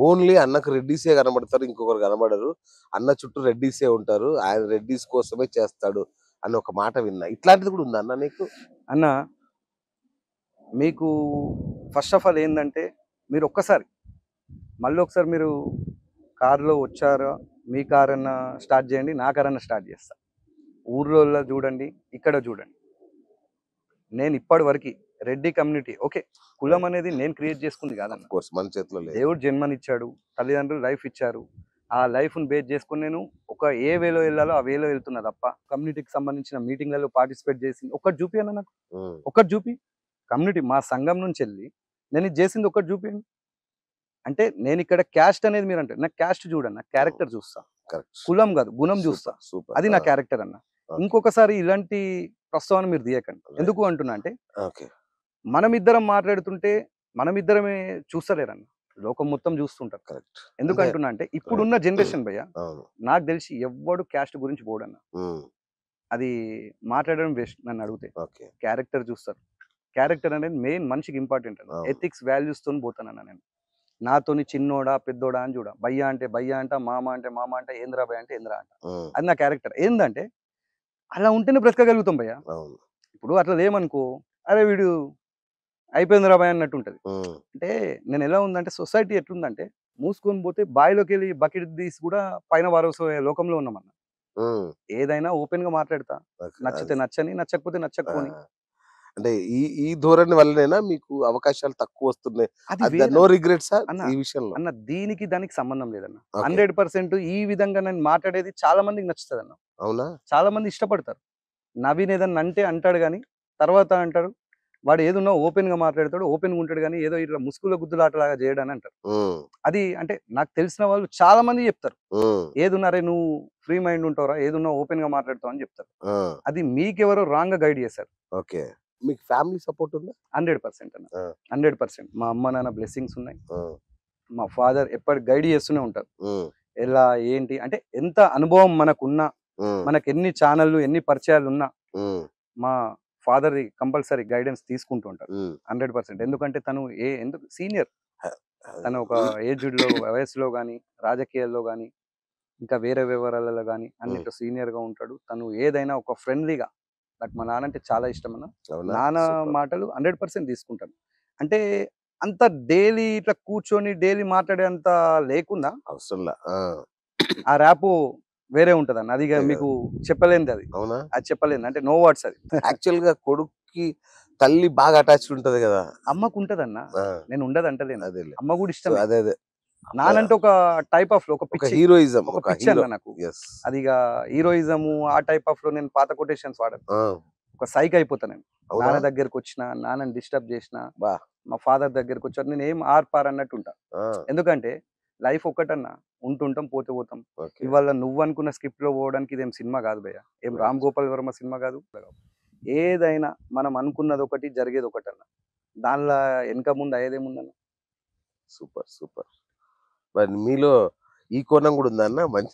Only అన్నకు రెడ్డిసే కనబడతారు ఇంకొకరు కనబడరు అన్న చుట్టూ రెడ్డిసే ఉంటారు ఆయన రెడ్డిస్ కోసమే చేస్తాడు అని ఒక మాట విన్నా ఇట్లాంటిది కూడా ఉంది అన్న నీకు అన్న మీకు ఫస్ట్ ఆఫ్ ఆల్ ఏంటంటే మీరు ఒక్కసారి మళ్ళీ ఒకసారి మీరు కారులో వచ్చారా మీ కార్ అన్న స్టార్ట్ చేయండి నా కార్ అన్న స్టార్ట్ చేస్తా ఊర్లో చూడండి ఇక్కడ చూడండి నేను ఇప్పటి వరకు రెడ్డి కమ్యూనిటీ ఓకే కులం అనేది నేను క్రియేట్ చేసుకుంది కాదన్న కోర్స్ మన చేతిలో లేదు దేవుడు జన్మనిచ్చాడు తల్లిదండ్రులు లైఫ్ ఇచ్చారు ఆ లైఫ్ను బేస్ చేసుకుని నేను ఒక ఏ వేలో వెళ్ళాలో ఆ వేలో వెళ్తున్నా తప్ప కమ్యూనిటీకి సంబంధించిన మీటింగ్లలో పార్టిసిపేట్ చేసి ఒకటి చూపి అన్న నాకు ఉమ్, ఒకటి చూపి కమ్యూనిటీ మా సంఘం నుంచి వెళ్ళి నేను ఇది చేసింది ఒకటి చూపించండి అంటే నేను ఇక్కడ క్యాస్ట్ అనేది మీరు అంటే నా క్యాస్ట్ చూడన్న క్యారెక్టర్ చూస్తా correct. కులం కాదు గుణం చూస్తా సూపర్, సూపర్. అది నా ఆ, క్యారెక్టర్ అన్న Okay. ఇంకొకసారి ఇలాంటి ప్రస్తావన మీరు తీయకండి Right. ఎందుకు అంటున్నా అంటే ఓకే మనం ఇద్దరం మాట్లాడుతుంటే మనం ఇద్దరమే చూస్తలేరన్న లోకం మొత్తం చూస్తుంటారు కరెక్ట్ ఎందుకు అంటే- అంటున్నా అంటే ఇప్పుడున్న జనరేషన్ భయ్య అవును నాకు తెలిసి ఎవ్వడు క్యాస్ట్ గురించి పోడన్న ఉమ్, అది మాట్లాడడం వేస్ట్ నన్ను అడిగితే ఓకే క్యారెక్టర్ చూస్తారు క్యారెక్టర్ అనేది మెయిన్ మనిషికి ఇంపార్టెంట్ అన్న అవును. ఎథిక్స్ వాల్యూస్ తోని పోతానన్న నేను నాతోని చిన్నోడా పెద్దోడా అని చూడ భయ్య అంటే భయ్య అంట మామ అంటే మామ అంటే ఏంద్రా భయ్య అంటే ఏంద్రా అంట ఉమ్, అది నా క్యారెక్టర్ ఏందంటే అలా ఉంటేనే బ్రతకగలుగుతాం భయ్య అవును ఇప్పుడు అట్లా లేమనుకో అరే వీడు అయిపోయిందిరా భయ్య అన్నట్టు ఉంటుంది ఉమ్, అంటే నేను ఎలా ఉందంటే సొసైటీ ఎట్లుందంటే మూసుకొని పోతే బావిలోకి వెళ్ళి బకెట్ తీసి కూడా పైన వారసే లోకంలో ఉన్నామన్న ఉమ్, ఏదైనా ఓపెన్ గా మాట్లాడతా ఓకే. నచ్చితే నచ్చని నచ్చకపోతే నచ్చకపోని ఆ, అంటే ఈ ఈ ధోరణి వల్లనేనా మీకు అవకాశాలు తక్కువ వస్తున్నాయి అది నో వేరే. రిగ్రెట్స్ అన్న, ఈ విషయంలో అన్న దీనికి దానికి సంబంధం లేదన్న Okay. హండ్రెడ్ పర్సెంట్ ఈ విధంగా నేను మాట్లాడేది చాలా మందికి నచ్చుతుంది అన్న అవునా చాలా మంది ఇష్టపడతారు నవీన్ ఏదన్నా అంటే అంటాడు కానీ తర్వాత అంటారు వాడు ఏదున్నా ఓపెన్ గా మాట్లాడతాడు ఓపెన్ గా ఉంటాడు కానీ ఏదో ఇట్లా ముసుగుల గుద్దులాటలాగా చేయడని అంటారు ఉమ్, అది అంటే నాకు తెలిసిన వాళ్ళు చాలా మంది చెప్తారు ఉమ్, ఏదున్నారే నువ్వు ఫ్రీ మైండ్ ఉంటావురా ఏదున్నా ఓపెన్ గా మాట్లాడతావు అని చెప్తారు ఆ, అది మీకెవరో రాంగ్ గా గైడ్ చేశారు ఓకే మీకు ఫ్యామిలీ సపోర్ట్ ఉందా హండ్రెడ్ పర్సెంట్ అన్న ఆ. హండ్రెడ్ పర్సెంట్ మా అమ్మ నాన్న బ్లెస్సింగ్స్ ఉన్నాయి ఆ, మా ఫాదర్ ఎప్పటి గైడ్ చేస్తూనే ఉంటారు ఉమ్, ఎలా ఏంటి అంటే ఎంత అనుభవం మనకున్నా ఉమ్, మనకు ఎన్ని ఛానళ్ళు ఎన్ని పరిచయాలు ఉన్నా ఉమ్, మా ఫాదర్ కంపల్సరీ గైడెన్స్ తీసుకుంటూ ఉంటారు ఉమ్. హండ్రెడ్ పర్సెంట్ ఎందుకంటే తను ఏ ఎందుకు సీనియర్ తను ఒక ఏజ్డ్ లో వయసులో కానీ రాజకీయాల్లో కానీ ఇంకా వేరే వివరాలలో కానీ అన్నిట్లో సీనియర్ గా ఉంటాడు తను ఏదైనా ఒక ఫ్రెండ్లీగా నాకు మా నాన్న అంటే చాలా ఇష్టం అన్న అవునా? నాన్న Super. మాటలు హండ్రెడ్ పర్సెంట్ తీసుకుంటాను అంటే అంత డైలీ ఇట్లా కూర్చొని డైలీ మాట్లాడే అంత లేకుండా అవసరంలా ఆ, ఆ ర్యాప్ వేరే ఉంటది అన్న అది ఇక అంతే మీకు చెప్పలేనిది అది అవునా అది చెప్పలేదు అంటే నో వర్డ్స్ అది యాక్చువల్ గా కొడుక్కి తల్లి బాగా అటాచ్డ్ ఉంటది కదా అమ్మకు ఉంటదన్న ఆ, నేను ఉండదు అంటలేను అదే అమ్మ కూడా సో ఇష్టం అదే అదే నానంటే ఒక టైప్ ఆఫ్ ఒక ఒక పిచ్చి హీరోయిజం ఒక ఒక పిచ్చి హీరో అన్న నాకు ఎస్ అది ఇక హీరోయిజము ఆ టైప్ ఆఫ్ లో నేను పాత కొటేషన్స్ వాడను ఒక సైక్ అయిపోతా నేను నాన్న దగ్గరకు వచ్చిన నాన్నని డిస్టర్బ్ చేసిన బా. మా ఫాదర్ దగ్గరకు వచ్చారు నేను ఏం ఆర్ పార్ అన్నట్టు ఉంటా ఎందుకంటే లైఫ్ ఒక్కటన్నా ఉంటుంటాం పోతే పోతాం ఇవాళ నువ్వు అనుకున్న స్క్రిప్ట్ లో పోవడానికి ఇదేం సినిమా కాదు భయ్య ఏం Right. రామ్ గోపాల్ వర్మ సినిమా కాదు ఏదైనా మనం అనుకున్నది ఒకటి జరిగేది ఒకటి అన్న దానిలో వెనక ముందు అయ్యేదేముందన్న సూపర్ సూపర్ మరి మీలో ఈ కోణం కూడా ఉందన్న మంచి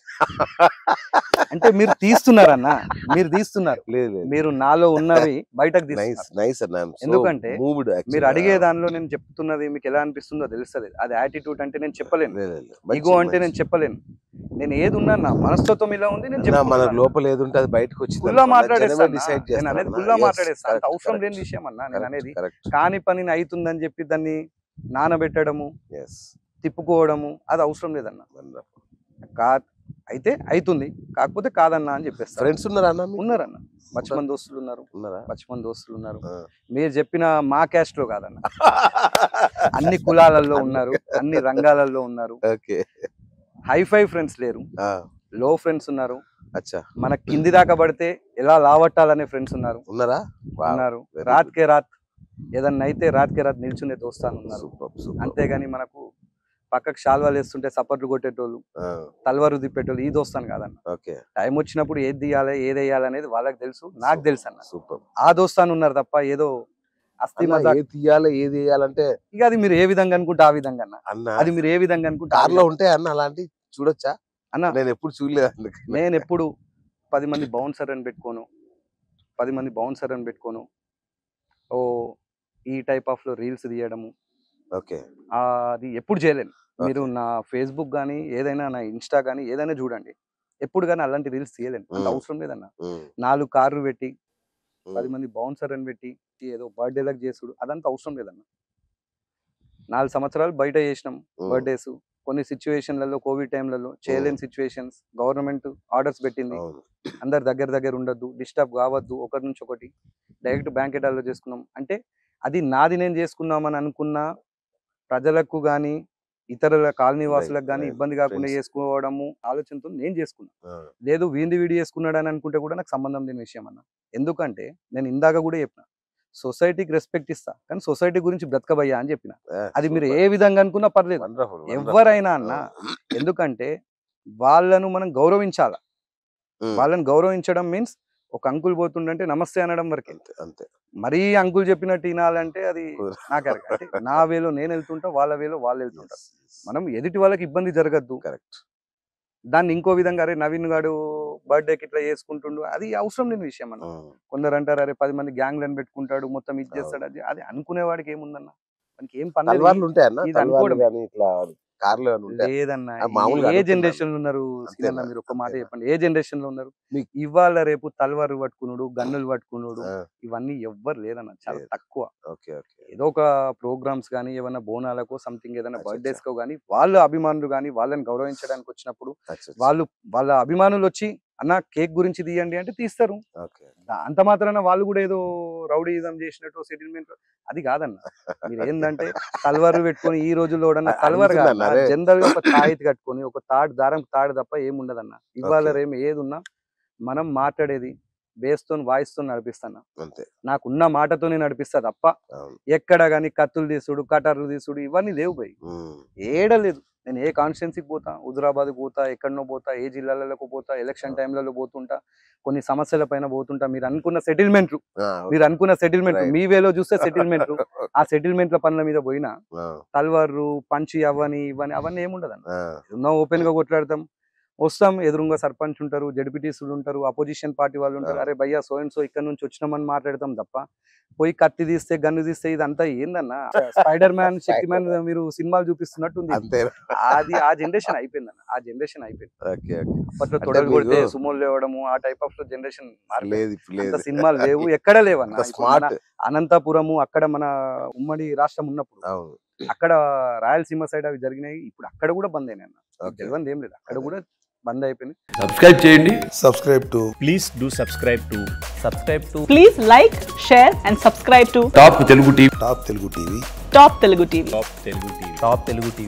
అంటే మీరు తీస్తున్నారన్న మీరు తీస్తున్నారు లేదు లేదు మీరు నాలో ఉన్నవి బయటకు నైస్ తీస్తున్నారు నైస్ అన్న ఎందుకంటే మూవ్డ్ మీరు అడిగే దానిలో నేను చెప్తున్నది మీకు ఎలా అనిపిస్తుందో తెలుస్తలేదు అది యాటిట్యూడ్ అంటే నేను చెప్పలేను ఇగో అంటే నేను చెప్పలేను నేను ఏది ఉన్నా నా మనస్తత్వం ఇలా ఉంది నేను మన చెప్తున్నాను. లోపల ఏది ఉంటే అది బయటకు వచ్చింది కుల్లా అనుకో, మాట్లాడేస్తా జనమే decide నేను అనేది చేస్తారు కుల్లా అన్న. Yes, మాట్లాడేస్తా అంత correct, అవసరం లేని correct, విషయం అన్న నేను correct, అనేది correct. కాని పనిని అవుతుందని చెప్పి దాన్ని నానబెట్టడము Yes, తిప్పుకోవడము అది అవసరం లేదన్న wonderful. కా అయితే అవుతుంది కాకపోతే కాదన్నా అని చెప్పేస్తారు ఫ్రెండ్స్ ఉన్నారా అన్న మీకు? ఉన్నారన్న బచ్మన్ దోస్తులు ఉన్నారు ఉన్నారా బచ్మన్ దోస్తులు ఉన్నారు ఆ. మీరు చెప్పిన మా క్యాస్ట్ లో కాదన్న అన్ని కులాలలో ఉన్నారు అన్ని రంగాలలో ఉన్నారు ఓకే హైఫై ఫ్రెండ్స్ లేరు ఆ, లో ఫ్రెండ్స్ ఉన్నారు అచ్చా మన కింది దాకా పడితే ఎలా లావట్టాలనే ఫ్రెండ్స్ ఉన్నారు ఉన్నారా Wow, ఉన్నారు very రాత్ కే రాత్ ఏదన్నా అయితే రాత్ కే రాత్ నిల్చునే దోస్తాను good. ఉన్నారు Superb, superb. అంతేగాని మనకు పక్కకు శాల్వాలు వేస్తుంటే సపర్లు కొట్టేటోళ్ళు ఆ, తల్వారు తిప్పేటోళ్ళు ఈ దోస్తాను కాదన్న ఓకే టైం వచ్చినప్పుడు ఏది తీయాలి ఏది వేయాలి అనేది వాళ్ళకి తెలుసు నాకు తెలుసు అన్న సూపర్ ఆ దోస్తాను ఉన్నారు తప్ప ఏదో అస్థి అన్న మజాక్ ఏది తీయాలి ఏది వేయాలంటే ఇక అది మీరు ఏ విధంగా అనుకుంటే ఆ విధంగా అన్న అన్న అది మీరు ఏ విధంగా అనుకుంటే ఆ కార్ లో విధంగా. ఉంటే అన్న అలాంటి చూడొచ్చా అన్న నేను ఎప్పుడు చూడలేదు అందుకని. నేను ఎప్పుడు పది మంది బౌన్సర్ అని పెట్టుకోను పది మంది బౌన్సర్ అని పెట్టుకోను ఓ ఈ టైప్ ఆఫ్ లో రీల్స్ తీయడము ఓకే ఆ, అది ఎప్పుడు చేయలేను మీరు నా ఫేస్బుక్ కానీ ఏదైనా నా ఇన్స్టా కానీ ఏదైనా చూడండి ఎప్పుడు కానీ అలాంటి రీల్స్ తీయలేను అంత మ్మ్. అవసరం లేదన్న ఉమ్, నాలుగు కార్లు పెట్టి ఉమ్, పది మంది బౌన్సర్ అని పెట్టి ఏదో బర్త్డేలకు చేసుడు అదంతా అవసరం లేదన్న నాలుగు సంవత్సరాలు బయట చేసినాం ఉమ్, బర్త్డేస్ కొన్ని సిచ్యువేషన్లలో కోవిడ్ టైంలలో చేయలేని సిచ్యువేషన్స్ గవర్నమెంట్ ఆర్డర్స్ పెట్టింది అవును అందరు దగ్గర దగ్గర ఉండొద్దు డిస్టర్బ్ కావద్దు ఒకరి నుంచి ఒకటి డైరెక్ట్ బ్యాంక్ అటాల్లో చేసుకున్నాం అంటే అది నాది నేను చేసుకున్నామని అనుకున్న ప్రజలకు కానీ ఇతరుల కాలనీ వాసులకు కానీ right. ఇబ్బంది కాకుండా Friends. చేసుకోవడము ఆలోచనతో నేను చేసుకున్నా ఆ, లేదు వీంది వీడి చేసుకున్నాడు అని అనుకుంటే కూడా నాకు సంబంధం లేని విషయం అన్న ఎందుకంటే నేను ఇందాక కూడా చెప్పిన సొసైటీకి రెస్పెక్ట్ ఇస్తా కానీ సొసైటీ గురించి బ్రతకబయ్యా అని చెప్పిన ఆ, అది మీరు super. ఏ విధంగా అనుకున్నా పర్లేదు Wonderful, wonderful. ఎవరైనా అన్న ఆ, ఎందుకంటే వాళ్ళను మనం గౌరవించాల ఉమ్, వాళ్ళని గౌరవించడం మీన్స్ ఒక అంకుల్ పోతుండంటే నమస్తే అనడం వరకే అంతే అంతే మరీ అంకుల్ చెప్పినట్టు వినాలంటే అది కుదరదు. నాకు అరగ- అంటే నా వేలో నేను వెళ్తుంటా వాళ్ళ వేలో వాళ్ళు వెళ్తుంటారు Yes, yes. మనం ఎదుటి వాళ్ళకి ఇబ్బంది జరగద్దు కరెక్ట్ దాన్ని ఇంకో విధంగా అరే నవీన్ గాడు బర్త్డేకి ఇట్లా చేసుకుంటుండు అది అవసరం లేని విషయం అన్న ఉమ్, కొందరు అంటారు అరే పది మంది గ్యాంగ్లను పెట్టుకుంటాడు మొత్తం ఇది అవును. చేస్తాడు అది అది అనుకునేవాడికి ఏముందన్న మనకి ఏం పని లేదు. తల్వార్లు ఉంటాయన్న ఇది తల్వార్లు అనుకోవడం. కానీ ఇట్లా కార్లు కానీ ఉంటాయి లేదన్న ఆ, మామూలుగా ఏ అడుగుతున్నాను. జనరేషన్ లో ఉన్నారు సీనన్న అంతేనా? మీరు ఒక్క మాట అంతేనా? చెప్పండి ఏ జనరేషన్ లో ఉన్నారు మీ- ఇవాళ రేపు తలవారు పట్టుకున్నాడు గన్నులు పట్టుకున్నాడు ఆ, ఇవన్నీ ఎవ్వరు లేదన్న చాలా లేదు. తక్కువ ఓకే ఓకే ఏదో ఒక ప్రోగ్రామ్స్ కానీ ఏమైనా బోనాలకో సంథింగ్ ఏదైనా అచ్చా, బర్త్డేస్ కో కానీ వాళ్ళ అభిమానులు కానీ వాళ్ళని గౌరవించడానికి వచ్చినప్పుడు అచ్చా, అచ్చా. వాళ్ళు వాళ్ళ అభిమానులు వచ్చి అన్న కేక్ గురించి తీయండి అంటే తీస్తారు ఓకే దా- అంత మాత్రాన వాళ్ళు కూడా ఏదో రౌడీజం చేసినట్టు సెటిల్మెంట్ అది కాదన్న మీరు ఏంటంటే తలవారు పెట్టుకొని ఈ రోజుల్లో కూడా అ- తలవారు కాదు అడుగుతున్నాను, అరే. జనరల్ గా ఒక తాయితీ కట్టుకొని ఒక తాడు దారం తాడు తప్ప ఏముండదన్న ఇవాళ Okay. రేపు ఏది ఉన్నా మనం మాట్లాడేది బేస్తో వాయిస్తో నడిపిస్తాను అంతే నాకున్న మాటతోనే నడిపిస్తా తప్ప అవును ఎక్కడ కానీ కత్తులు తీసుడు కటార్లు తీసుడు ఇవన్నీ లేవు పోయి ఉమ్, ఏడ లేదు నేను ఏ కాన్స్టిట్యున్సీకి పోతా హుజరాబాద్కి పోతా ఎక్కడనో పోతా ఏ జిల్లాలకు పోతా ఎలక్షన్ టైంలలో పోతుంటా కొన్ని సమస్యల పైన పోతుంటా మీరు అనుకున్న సెటిల్మెంట్లు ఆ, మీరు అనుకున్న సెటిల్మెంట్ Right. మీ వేలో చూస్తే సెటిల్మెంట్ ఆ సెటిల్మెంట్ల పనుల మీద పోయినా ఆ, తల్వారు పంచి అవని ఇవని అవన్నీ ఏముండదు ఆ, ఉన్న ఓపెన్ గా కొట్లాడతాం వస్తాం ఎదురుగా సర్పంచ్ ఉంటారు జడ్పీటీసులు ఉంటారు అపోజిషన్ పార్టీ వాళ్ళు ఉంటారు ఆ. అరే భయ్యా సో అండ్ సో ఇక్కడ నుంచి వచ్చినామని మాట్లాడతాం తప్ప పోయి కత్తి తీస్తే గన్ను తీస్తే ఇదంతా ఏందన్నా స్పైడర్ మ్యాన్ శక్తి మ్యాన్ మీరు సినిమాలు చూపిస్తున్నట్టు ఉంది అంతే అది ఆ జనరేషన్ అయిపోయిందన్న ఆ జనరేషన్ అయిపోయింది ఓకే ఓకే అప్పట్లో అంటే తొడలు కొడితే మీరు- సుమోలు లేవడము ఆ టైప్ ఆఫ్ జనరేషన్ లేదు ఇప్పుడు అంత లేదు సినిమాలు లేవు ఎక్కడ లేవన్న ఇప్పుడు మన స్మార్ట్ అనంతపురము అక్కడ మన ఉమ్మడి రాష్ట్రం ఉన్నప్పుడు అవును అక్కడ రాయలసీమ సైడ్ అవి జరిగినాయి ఇప్పుడు అక్కడ కూడా బంద్ అయినాయి అన్న ఓకే తెలియదు ఏం లేదు అక్కడ అదే. కూడా బంద్ అయిపోయింది సబ్స్క్రైబ్ చేయండి subscribe to please do subscribe to subscribe to Please like, share, and subscribe to top Telugu TV Top Telugu TV. Top Telugu TV. top telugu tv top telugu tv